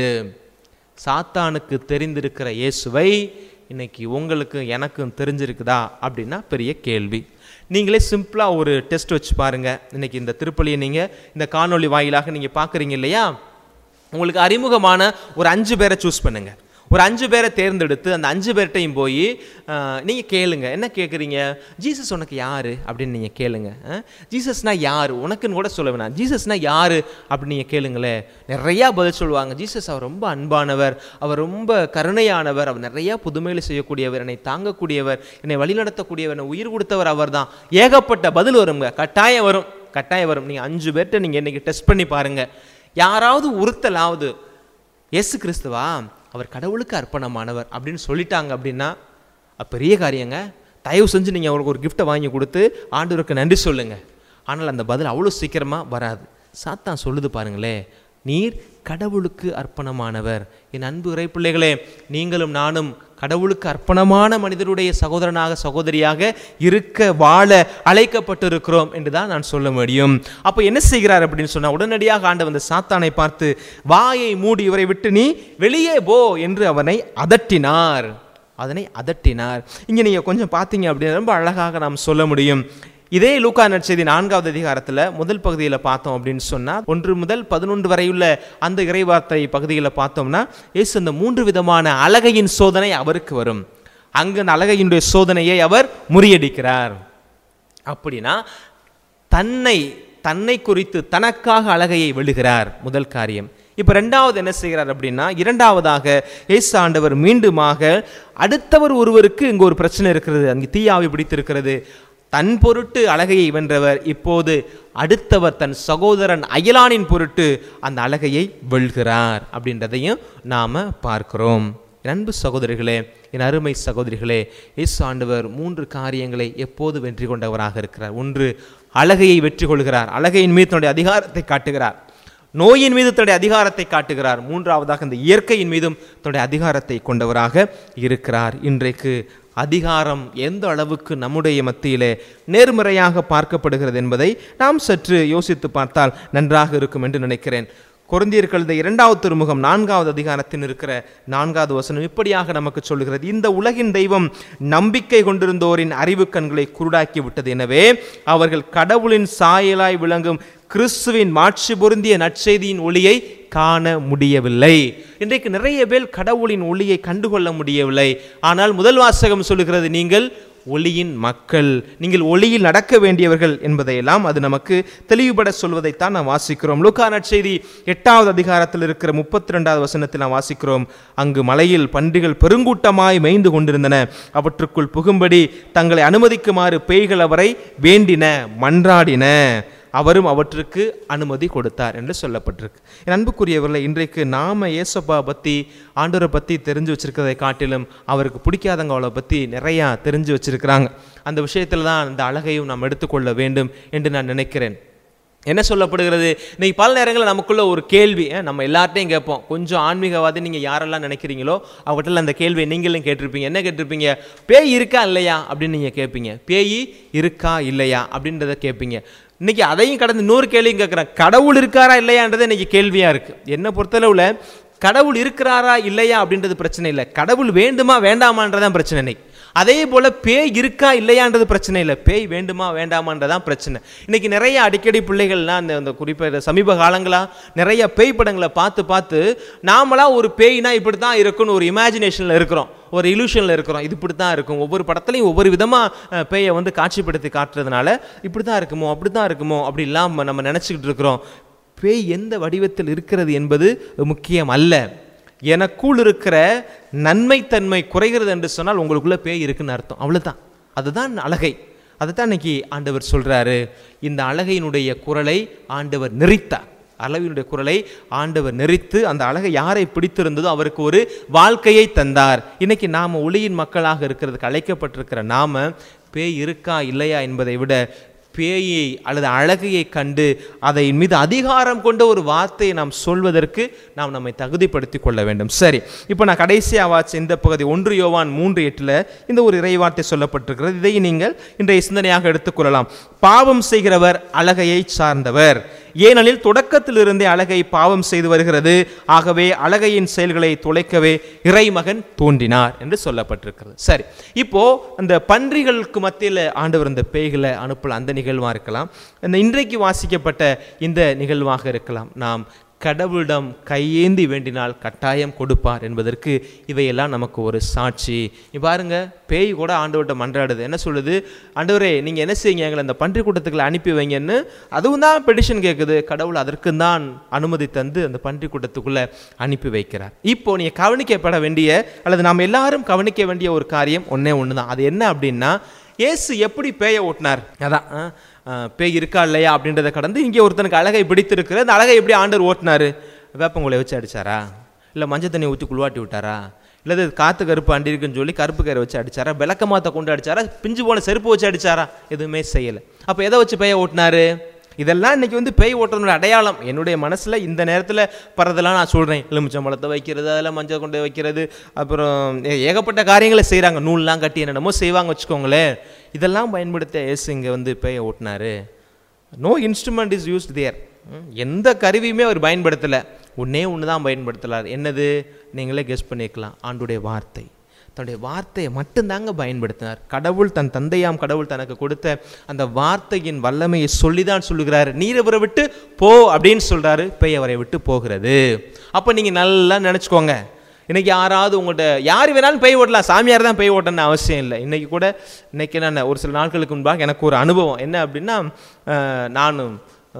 சாத்தானுக்கு தெரிந்திருக்கிற இயேசுவை இன்னைக்கு உங்களுக்கு எனக்கும் தெரிஞ்சிருக்குதா அப்படின்னா பெரிய கேள்வி நீங்களே சிம்பிளாக ஒரு டெஸ்ட் வச்சு பாருங்க இன்னைக்கு இந்த திருப்பலியை நீங்கள் இந்த காணொளி வாயிலாக நீங்கள் பார்க்குறீங்க இல்லையா உங்களுக்கு அறிமுகமான ஒரு அஞ்சு பேரை சூஸ் பண்ணுங்க ஒரு அஞ்சு பேரை தேர்ந்தெடுத்து அந்த அஞ்சு பேர்கிட்டையும் போய் நீங்கள் கேளுங்க என்ன கேட்குறீங்க ஜீசஸ் உனக்கு யார் அப்படின்னு நீங்கள் கேளுங்க அஹ், ஜீசஸ்னா யார் உனக்குன்னு கூட சொல்ல வேணாம் ஜீசஸ்னா யார் அப்படின்னு நீங்கள் கேளுங்களேன் நிறையா பதில் சொல்லுவாங்க ஜீசஸ் அவர் ரொம்ப அன்பானவர் அவர் ரொம்ப கருணையானவர் அவர் நிறையா புதுமைகளை செய்யக்கூடியவர் என்னை தாங்கக்கூடியவர் என்னை வழிநடத்தக்கூடியவர் என்னை உயிர் கொடுத்தவர் அவர் தான் ஏகப்பட்ட பதில் வருங்க கட்டாயம் வரும் கட்டாயம் வரும் நீங்கள் அஞ்சு பேர்கிட்ட நீங்கள் இன்னைக்கு டெஸ்ட் பண்ணி பாருங்கள் யாராவது ஒருத்தலாவது இயேசு கிறிஸ்துவா அவர் கடவுளுக்கு அர்ப்பணமானவர் அப்படின்னு சொல்லிட்டாங்க அப்படின்னா அது பெரிய காரியங்க தயவு செஞ்சு நீங்கள் அவருக்கு ஒரு கிஃப்ட்டை வாங்கி கொடுத்து ஆண்டவருக்கு நன்றி சொல்லுங்க ஆனால் அந்த பதில் அவ்வளோ சீக்கிரமாக வராது சாத்தான் சொல்லுது பாருங்களே நீர் கடவுளுக்கு அர்ப்பணமானவர் என் அன்பு இறை பிள்ளைகளே நீங்களும் நானும் கடவுளுக்கு அர்ப்பணமான மனிதருடைய சகோதரனாக சகோதரியாக இருக்க வாழ அழைக்கப்பட்டிருக்கிறோம் என்று தான் நான் சொல்ல முடியும் அப்போ என்ன செய்கிறார் அப்படின்னு சொன்னா உடனடியாக ஆண்டவர் அந்த சாத்தானை பார்த்து வாயை மூடி இவரை விட்டு நீ வெளியே போ என்று அவனை அதட்டினார் அதனை அதட்டினார் இங்கே நீங்கள் கொஞ்சம் பார்த்தீங்க அப்படின்னா ரொம்ப அழகாக நாம் சொல்ல முடியும் இதே லூக்கா நற்செய்தி நான்காவது அதிகாரத்தில் முதல் பகுதியில் பார்த்தோம் அப்படின்னு சொன்னால் ஒன்று முதல் பதினொன்று வரையுள்ள அந்த இறைவார்த்தை பகுதியில் பார்த்தோம்னா இயேசு அந்த மூன்று விதமான அழகையின் சோதனை அவருக்கு வரும் அங்கு அந்த அழகையினுடைய சோதனையை அவர் முறியடிக்கிறார் அப்படின்னா தன்னை தன்னை குறித்து தனக்காக அழகையை வெளுகிறார் முதல் காரியம் இப்போ ரெண்டாவது என்ன செய்கிறார் அப்படின்னா இரண்டாவதாக இயேசு ஆண்டவர் மீண்டுமாக அடுத்தவர் ஒருவருக்கு இங்கு ஒரு பிரச்சனை இருக்கிறது அங்கு தீயாவி பிடித்திருக்கிறது தன் பொருட்டு அழகையை வென்றவர் இப்போது அடுத்தவர் தன் சகோதரன் அயலானின் பொருட்டு அந்த அழகையை வெல்கிறார் அப்படின்றதையும் நாம பார்க்கிறோம் என் அன்பு சகோதரிகளே என் அருமை சகோதரிகளே இயேசு ஆண்டவர் மூன்று காரியங்களை எப்போது வெற்றி கொண்டவராக இருக்கிறார் ஒன்று அழகையை வெற்றி கொள்கிறார் அழகையின் மீது தன்னுடைய அதிகாரத்தை காட்டுகிறார் நோயின் மீது தன்னுடைய அதிகாரத்தை காட்டுகிறார் மூன்றாவதாக இந்த இயற்கையின் மீதும் தன்னுடைய அதிகாரத்தை கொண்டவராக இருக்கிறார் இன்றைக்கு அதிகாரம் எந்த அளவுக்கு நம்முடைய மத்தியிலே நேர்மறையாக பார்க்கப்படுகிறது என்பதை நாம் சற்று யோசித்து பார்த்தால் நன்றாக இருக்கும் என்று நினைக்கிறேன் கொரிந்தியர் கழுத இரண்டாவது திருமுகம் நான்காவது அதிகாரத்தில் இருக்கிற நான்காவது வசனம் இப்படியாக நமக்கு சொல்லுகிறது இந்த உலகின் தெய்வம் நம்பிக்கை கொண்டிருந்தோரின் அறிவு கண்களை குருடாக்கி விட்டது எனவே அவர்கள் கடவுளின் சாயலாய் விளங்கும் கிறிஸ்துவின் மாட்சி பொருந்திய நற்செய்தியின் ஒளியை காண முடியவில்லை இன்றைக்கு நிறைய பேர் கடவுளின் ஒளியை கண்டுகொள்ள முடியவில்லை ஆனால் முதல் வாசகம் சொல்லுகிறது நீங்கள் ஒளியின் மக்கள் நீங்கள் ஒளியில் நடக்க வேண்டியவர்கள் என்பதையெல்லாம் அது நமக்கு தெளிவுபட சொல்வதைத்தான் நாம் வாசிக்கிறோம் லூக்கா நற்செய்தி எட்டாவது அதிகாரத்தில் இருக்கிற முப்பத்தி ரெண்டாவது வசனத்தில் நாம் வாசிக்கிறோம் அங்கு மலையில் பன்றிகள் பெருங்கூட்டமாய் மேய்ந்து கொண்டிருந்தன அவற்றுக்குள் புகும்படி தங்களை அனுமதிக்குமாறு பேய்கள் அவரை வேண்டின மன்றாடின அவரும் அவற்றுக்கு அனுமதி கொடுத்தார் என்று சொல்லப்பட்டிருக்கு என் அன்புக்குரியவர்களை இன்றைக்கு நாம ஏசப்பா பற்றி ஆண்டவரை பற்றி தெரிஞ்சு வச்சிருக்கிறதை காட்டிலும் அவருக்கு பிடிக்காதவங்க அவளை பற்றி நிறையா தெரிஞ்சு வச்சிருக்கிறாங்க அந்த விஷயத்தில் தான் அந்த அழகையும் நாம் எடுத்துக்கொள்ள வேண்டும் என்று நான் நினைக்கிறேன் என்ன சொல்லப்படுகிறது இன்னைக்கு பல நேரங்களில் நமக்குள்ள ஒரு கேள்வி அஹ், நம்ம எல்லார்ட்டையும் கேட்போம் கொஞ்சம் ஆன்மீகவாதி நீங்கள் யாரெல்லாம் நினைக்கிறீங்களோ அவங்ககிட்ட அந்த கேள்வியை நீங்களும் கேட்டிருப்பீங்க என்ன கேட்டிருப்பீங்க பேய் இருக்கா இல்லையா அப்படின்னு நீங்கள் கேட்பீங்க பேய் இருக்கா இல்லையா அப்படின்றத கேட்பீங்க இன்னைக்கு அதையும் கடந்து இன்னொரு கேள்வியும் கேட்குறேன் கடவுள் இருக்காரா இல்லையான்றது இன்னைக்கு கேள்வியாக இருக்குது என்னை பொறுத்தளவில் கடவுள் இருக்கிறாரா இல்லையா அப்படின்றது பிரச்சனை இல்லை கடவுள் வேண்டுமா வேண்டாமான்றதான் பிரச்சனை இன்னைக்கு அதே போல பேய் இருக்கா இல்லையான்றது பிரச்சனை இல்லை பேய் வேண்டுமா வேண்டாமான்றதான் பிரச்சனை இன்னைக்கு நிறைய அடிக்கடி பிள்ளைகள்லாம் அந்த அந்த குறிப்பாக சமீப காலங்களா நிறைய பேய் படங்களை பார்த்து பார்த்து நாமளா ஒரு பேய்னா இப்படி தான் இருக்கும்னு ஒரு இமேஜினேஷனில் இருக்கிறோம் ஒரு இலூஷனில் இருக்கிறோம் இது இப்படி தான் இருக்கும் ஒவ்வொரு படத்துலையும் ஒவ்வொரு விதமாக பேயை வந்து காட்சிப்படுத்தி காட்டுறதுனால இப்படி தான் இருக்குமோ அப்படி தான் இருக்குமோ அப்படி இல்லாமல் நம்ம நினச்சிக்கிட்டு இருக்கிறோம் பேய் எந்த வடிவத்தில் இருக்கிறது என்பது முக்கியம் அல்ல எனக்குள் இருக்கிற நன்மைத்தன்மை குறைகிறது என்று சொன்னால் உங்களுக்குள்ள பேய் இருக்குன்னு அர்த்தம் அவ்வளவுதான் அதுதான் அழகை அதுதான் இன்னைக்கு ஆண்டவர் சொல்றாரு இந்த அழகையினுடைய குரலை ஆண்டவர் நெறித்தார் அளவினுடைய குரலை ஆண்டவர் நெறித்து அந்த அழகை யாரை பிடித்திருந்ததோ அவருக்கு ஒரு வாழ்க்கையை தந்தார் இன்னைக்கு நாம ஒளியின் மக்களாக இருக்கிறதுக்கு அழைக்கப்பட்டிருக்கிற நாம பேய் இருக்கா இல்லையா என்பதை விட பேயை அல்லது அழகையை கண்டு அதை மீது அதிகாரம் கொண்ட ஒரு வார்த்தையை நாம் சொல்வதற்கு நாம் நம்மை தகுதிப்படுத்தி கொள்ள வேண்டும் சரி இப்போ நான் கடைசியாக வாட்ச இந்த பகுதி ஒன்று யோவான் மூன்று எட்டில் இந்த ஒரு இறைவார்த்தை சொல்லப்பட்டிருக்கிறது இதை நீங்கள் இன்றைய சிந்தனையாக எடுத்துக்கொள்ளலாம் பாவம் செய்கிறவர் அழகையை சார்ந்தவர் ஏனெனில் தொடக்கத்திலிருந்தே அழகை பாவம் செய்து வருகிறது ஆகவே அழகையின் செயல்களை துளைக்கவே இறைமகன் தோன்றினார் என்று சொல்லப்பட்டிருக்கிறது சரி இப்போ அந்த பன்றிகளுக்கு மத்தியில் ஆண்டவர் இந்த பேய்களை அனுப்பல அந்த நிகழ்வாக இருக்கலாம் இந்த இன்றைக்கு வாசிக்கப்பட்ட இந்த நிகழ்வாக இருக்கலாம் நாம் கடவுளிடம் கையேந்தி வேண்டினால் கட்டாயம் கொடுப்பார் என்பதற்கு இவையெல்லாம் நமக்கு ஒரு சாட்சி இங்க பாருங்க பேய் கூட ஆண்டவர்கிட்ட மன்றாடுது என்ன சொல்லுது ஆண்டவரே நீங்கள் என்ன செய்யுங்க எங்களை அந்த பன்றி கூட்டத்துக்குள்ள அனுப்பி வைங்கன்னு அதுவும் தான் பெடிஷன் கேட்குது கடவுள் அதற்கு தான் அனுமதி தந்து அந்த பன்றி கூட்டத்துக்குள்ள அனுப்பி வைக்கிறார் இப்போ நீங்கள் கவனிக்கப்பட வேண்டிய அல்லது நாம் எல்லாரும் கவனிக்க வேண்டிய ஒரு காரியம் ஒன்றே ஒன்று தான் அது என்ன அப்படின்னா இயேசு எப்படி பேயை ஓட்டினார் அதான் ஆ, ஆ, பேய் இருக்கா இல்லையா அப்படின்றத கடந்து இங்கே ஒருத்தனுக்கு அழகை பிடித்திருக்கிறது அந்த அழகை எப்படி ஆண்டவர் ஓட்டினாரு வேப்பங்குலை வச்சு அடிச்சாரா இல்லை மஞ்சள் தண்ணி ஊற்றி குளிவாட்டி விட்டாரா இல்லை இது காற்று கருப்பு அண்டிருக்குன்னு சொல்லி கருப்பு கயிறை வச்சு அடிச்சாரா விளக்கமாத்த கொண்டு அடிச்சாரா பிஞ்சு போன செருப்பு வச்சு அடிச்சாரா எதுவுமே செய்யலை அப்போ எதை வச்சு பேயை ஓட்டினாரு இதெல்லாம் இன்னைக்கு வந்து பேய் ஓட்டுறதுடைய அடையாளம் என்னுடைய மனசுல இந்த நேரத்தில் பறதெல்லாம் நான் சொல்றேன் எலுமிச்சம்பழத்தை வைக்கிறது அதில் மஞ்சள் கொண்டு வைக்கிறது அப்புறம் ஏ- ஏகப்பட்ட காரியங்களை செய்றாங்க நூல்லாம் கட்டி என்னென்னமோ செய்வாங்க வச்சுக்கோங்களேன் இதெல்லாம் பயன்படுத்த இயேசு இங்கே வந்து பேயை ஓட்டினாரு no instrument is used there எந்த கருவியுமே அவர் பயன்படுத்தலை ஒன்னே ஒன்று தான் பயன்படுத்தலார் என்னது நீங்களே கெஸ் பண்ணிக்கலாம் ஆண்டுடைய வார்த்தை தன்னுடைய வார்த்தையை மட்டும்தாங்க பயன்படுத்தினார் கடவுள் தன் தந்தையாம் கடவுள் தனக்கு கொடுத்த அந்த வார்த்தையின் வல்லமையை சொல்லி தான் சொல்லுகிறார் நீர் அவரை விட்டு போ அப்படின்னு சொல்றாரு பேய் அவரை விட்டு போகிறது அப்போ நீங்கள் நல்லா நினச்சிக்கோங்க இன்னைக்கு யாராவது உங்கள்கிட்ட யார் வேணாலும் பேய் ஓட்டலாம் சாமியார் தான் பேய் ஓட்டணும்னு அவசியம் இல்லை இன்னைக்கு கூட இன்னைக்கு நான் ஒரு சில நாட்களுக்கு முன்பாக எனக்கு ஒரு அனுபவம் என்ன அப்படின்னா அஹ், நானும்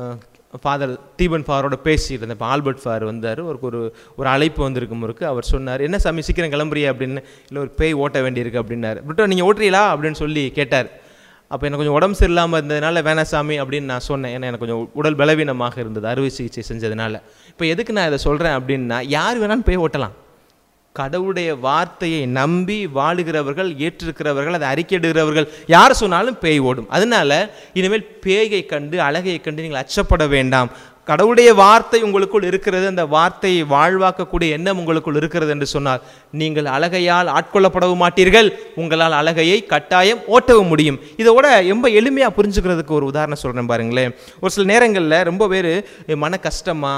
ஃபாதர் தீபன் ஃபாரோட பேசிட்டு இருந்தேன் இப்போ ஆல்பர்ட் ஃபார் வந்தார் ஒரு ஒரு ஒரு அழைப்பு வந்திருக்கும் இருக்கு அவர் சொன்னார் என்ன சாமி சீக்கிரம் கிளம்புறியா அப்படின்னு இல்லை ஒரு பேய் ஓட்ட வேண்டியிருக்கு அப்படின்னாரு விட்டு நீங்கள் ஓட்டுறீங்களா அப்படின்னு சொல்லி கேட்டார் அப்போ எனக்கு கொஞ்சம் உடம்பு சரியில்லாமல் இருந்ததுனால வேணாம் சாமி அப்படின்னு நான் சொன்னேன் ஏன்னா எனக்கு கொஞ்சம் உடல் பலவீனமாக இருந்தது அறுவை சிகிச்சை செஞ்சதுனால இப்போ எதுக்கு நான் இதை சொல்கிறேன் அப்படின்னா யார் வேணாலும் பேய் ஓட்டலாம் கடவுளுடைய வார்த்தையை நம்பி வாழுகிறவர்கள் ஏற்றிருக்கிறவர்கள் அதை அறிக்கையிடுகிறவர்கள் யார் சொன்னாலும் பேய் ஓடும் அதனால இனிமேல் பேயை கண்டு அழகையை கண்டு நீங்கள் அச்சப்பட வேண்டாம் கடவுளுடைய வார்த்தை உங்களுக்குள் இருக்கிறது அந்த வார்த்தையை வாழ்வாக்கக்கூடிய எண்ணம் உங்களுக்குள் இருக்கிறது என்று சொன்னால் நீங்கள் அழகையால் ஆட்கொள்ளப்படவும் மாட்டீர்கள் உங்களால் அழகையை கட்டாயம் ஓட்டவும் முடியும் இதோட ரொம்ப எளிமையாக புரிஞ்சுக்கிறதுக்கு ஒரு உதாரணம் சொல்கிறேன் பாருங்களேன் ஒரு சில நேரங்களில் ரொம்ப பேர் மன கஷ்டமா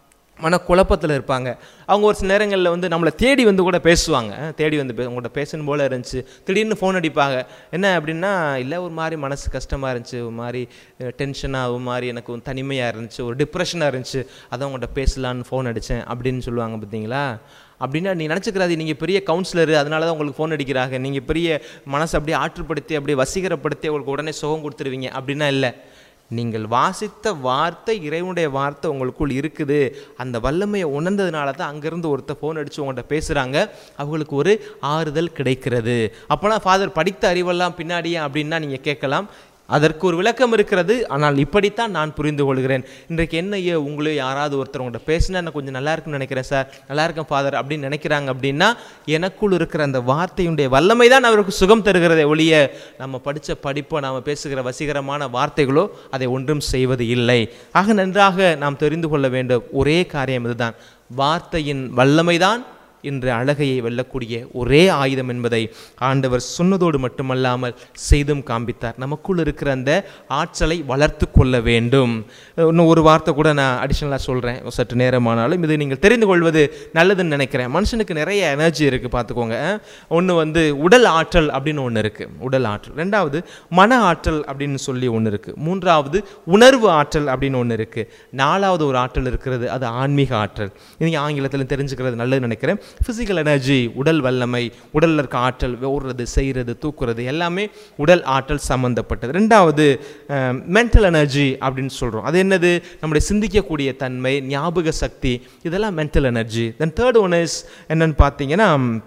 மன குழப்பத்தில் இருப்பாங்க அவங்க ஒரு சில நேரங்களில் வந்து நம்மளை தேடி வந்து கூட பேசுவாங்க அஹ் தேடி வந்து பே உங்கள்கிட்ட பேசணும் போல இருந்துச்சு திடீர்னு ஃபோன் அடிப்பாங்க என்ன அப்படின்னா இல்லை ஒரு மாதிரி மனசு கஷ்டமாக இருந்துச்சு ஒரு மாதிரி டென்ஷனாக ஒரு மாதிரி எனக்கு ஒரு தனிமையாக இருந்துச்சு ஒரு டிப்ரெஷனாக இருந்துச்சு அதான் உங்கள்கிட்ட பேசலான்னு ஃபோன் அடித்தேன் அப்படின்னு சொல்லுவாங்க பார்த்தீங்களா அப்படின்னா நீ நினச்சிக்கிறாது நீங்கள் பெரிய கவுன்சிலர் அதனால தான் உங்களுக்கு ஃபோன் அடிக்கிறாங்க நீங்கள் பெரிய மனசை அப்படியே ஆற்றுப்படுத்தி அப்படியே வசீகரப்படுத்தி அவங்களுக்கு உடனே சுகம் கொடுத்துருவீங்க அப்படின்னா இல்லை நீங்கள் வாசித்த வார்த்தை இறைவனுடைய வார்த்தை உங்களுக்குள் இருக்குது அந்த வல்லமையை உணர்ந்ததுனால தான் அங்கேருந்து ஒருத்தர் ஃபோன் அடித்து உங்கள்கிட்ட பேசுகிறாங்க அவங்களுக்கு ஒரு ஆறுதல் கிடைக்கிறது அப்போனா ஃபாதர் படித்த அறிவெல்லாம் பின்னாடியே அப்படின்னா நீங்கள் கேட்கலாம் அதற்கு ஒரு விளக்கம் இருக்கிறது ஆனால் இப்படித்தான் நான் புரிந்து கொள்கிறேன் இன்றைக்கு என்னையோ உங்களே யாராவது ஒருத்தர் உங்கள்கிட்ட பேசினா நான் கொஞ்சம் நல்லா இருக்குன்னு நினைக்கிறேன் சார் நல்லா இருக்கேன் ஃபாதர் அப்படின்னு நினைக்கிறாங்க அப்படின்னா எனக்குள் இருக்கிற அந்த வார்த்தையுடைய வல்லமை தான் அவருக்கு சுகம் தருகிறதே ஒழிய நம்ம படித்த படிப்போ நாம் பேசுகிற வசீகரமான வார்த்தைகளோ அதை ஒன்றும் செய்வது இல்லை ஆக நன்றாக நாம் தெரிந்து கொள்ள வேண்டும் ஒரே காரியம் இதுதான் வார்த்தையின் வல்லமைதான் இன்று அழகையை வெல்லக்கூடிய ஒரே ஆயுதம் என்பதை ஆண்டவர் சொன்னதோடு மட்டுமல்லாமல் செய்தும் காண்பித்தார் நமக்குள் இருக்கிற அந்த ஆற்றலை வளர்த்து கொள்ள வேண்டும் இன்னும் ஒரு வார்த்தை கூட நான் அடிஷ்னலாக சொல்கிறேன் சற்று நேரமானாலும் இது நீங்கள் தெரிந்து கொள்வது நல்லதுன்னு நினைக்கிறேன் மனுஷனுக்கு நிறைய எனர்ஜி இருக்குது பார்த்துக்கோங்க ஒன்று வந்து உடல் ஆற்றல் அப்படின்னு ஒன்று இருக்குது உடல் ஆற்றல் ரெண்டாவது மன ஆற்றல் அப்படின்னு சொல்லி ஒன்று இருக்குது மூன்றாவது உணர்வு ஆற்றல் அப்படின்னு ஒன்று இருக்குது நாலாவது ஒரு ஆற்றல் இருக்கிறது அது ஆன்மீக ஆற்றல் நீங்கள் ஆங்கிலத்தில் தெரிஞ்சுக்கிறது நல்லதுன்னு நினைக்கிறேன் ஃபிசிக்கல் எனர்ஜி உடல் வல்லமை உடலில் இருக்க ஆற்றல் ஓடுறது செய்கிறது தூக்குறது எல்லாமே உடல் ஆற்றல் சம்மந்தப்பட்டது ரெண்டாவது மென்டல் எனர்ஜி அப்படின்னு சொல்கிறோம் அது என்னது நம்முடைய சிந்திக்கக்கூடிய தன்மை ஞாபக சக்தி இதெல்லாம் mental energy then third one is என்னன்னு பார்த்தீங்கன்னா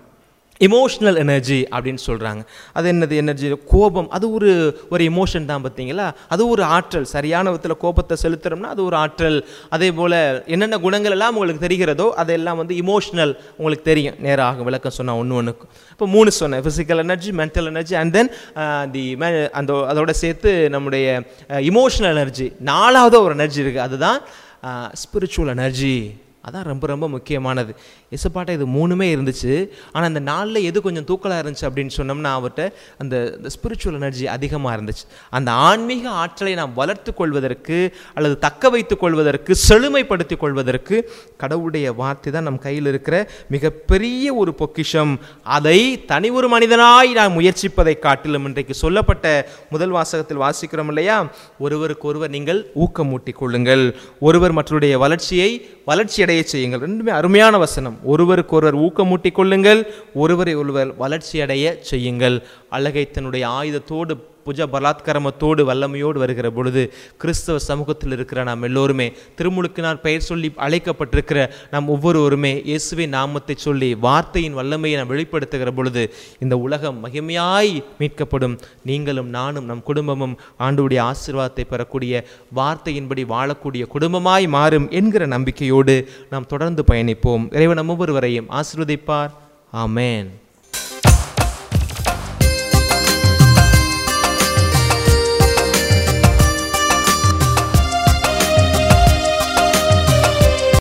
இமோஷ்னல் எனர்ஜி அப்படின்னு சொல்கிறாங்க அது என்னது எனர்ஜி கோபம் அது ஒரு ஒரு இமோஷன் தான் பார்த்தீங்களா அது ஒரு ஆற்றல் சரியான விதத்தில் கோபத்தை செலுத்துறோம்னா அது ஒரு ஆற்றல் அதே போல் என்னென்ன குணங்கள் எல்லாம் உங்களுக்கு தெரிகிறதோ அதெல்லாம் வந்து இமோஷ்னல் உங்களுக்கு தெரியும் நேராக விளக்கம் சொன்னால் ஒன்று ஒன்றுக்கும் இப்போ மூணு சொன்னேன் physical energy mental energy and then the அந்த அதோட சேர்த்து நம்முடைய இமோஷனல் எனர்ஜி நாலாவது ஒரு எனர்ஜி இருக்குது அதுதான் ஸ்பிரிச்சுவல் எனர்ஜி அதான் ரொம்ப ரொம்ப முக்கியமானது இசப்பாட்ட இது மூணுமே இருந்துச்சு ஆனால் அந்த நாளில் எது கொஞ்சம் தூக்கலாக இருந்துச்சு அப்படின்னு சொன்னோம்னா அவர்கிட்ட அந்த இந்த ஸ்பிரிச்சுவல் எனர்ஜி அதிகமாக இருந்துச்சு அந்த ஆன்மீக ஆற்றலை நாம் வளர்த்து கொள்வதற்கு அல்லது தக்க வைத்து கொள்வதற்கு செழுமைப்படுத்தி கொள்வதற்கு கடவுளுடைய வார்த்தை தான் நம் கையில் இருக்கிற மிகப்பெரிய ஒரு பொக்கிஷம் அதை தனி ஒரு மனிதனாய் நான் முயற்சிப்பதை காட்டிலும் இன்றைக்கு சொல்லப்பட்ட முதல் வாசகத்தில் வாசிக்கிறோம் இல்லையா ஒருவருக்கு ஒருவர் நீங்கள் ஊக்கமூட்டிக் கொள்ளுங்கள் ஒருவர் மற்றவருடைய வளர்ச்சியை வளர்ச்சி அடைய செய்யுங்கள் ரெண்டுமே அருமையான வசனம் ஒருவருக்கு ஒருவர் ஊக்கமூட்டிக் கொள்ளுங்கள் ஒருவரை ஒருவர் வளர்ச்சி அடைய செய்யுங்கள் அழகை தன்னுடைய ஆயுதத்தோடு புஜ பலாத்கரமத்தோடு வல்லமையோடு வருகிற பொழுது கிறிஸ்தவ சமூகத்தில் இருக்கிற நாம் எல்லோருமே திருமுழுக்கினால் பெயர் சொல்லி அழைக்கப்பட்டிருக்கிற நாம் ஒவ்வொருவருமே இயேசுவின் நாமத்தை சொல்லி வார்த்தையின் வல்லமையை நாம் வெளிப்படுத்துகிற பொழுது இந்த உலகம் மகிமையாய் மீட்கப்படும் நீங்களும் நானும் நம் குடும்பமும் ஆண்டுடைய ஆசீர்வாதத்தை பெறக்கூடிய வார்த்தையின்படி வாழக்கூடிய குடும்பமாய் மாறும் என்கிற நம்பிக்கையோடு நாம் தொடர்ந்து பயணிப்போம் இறைவன் நம்ம ஒவ்வொருவரையும் ஆசீர்வதிப்பார் ஆமேன்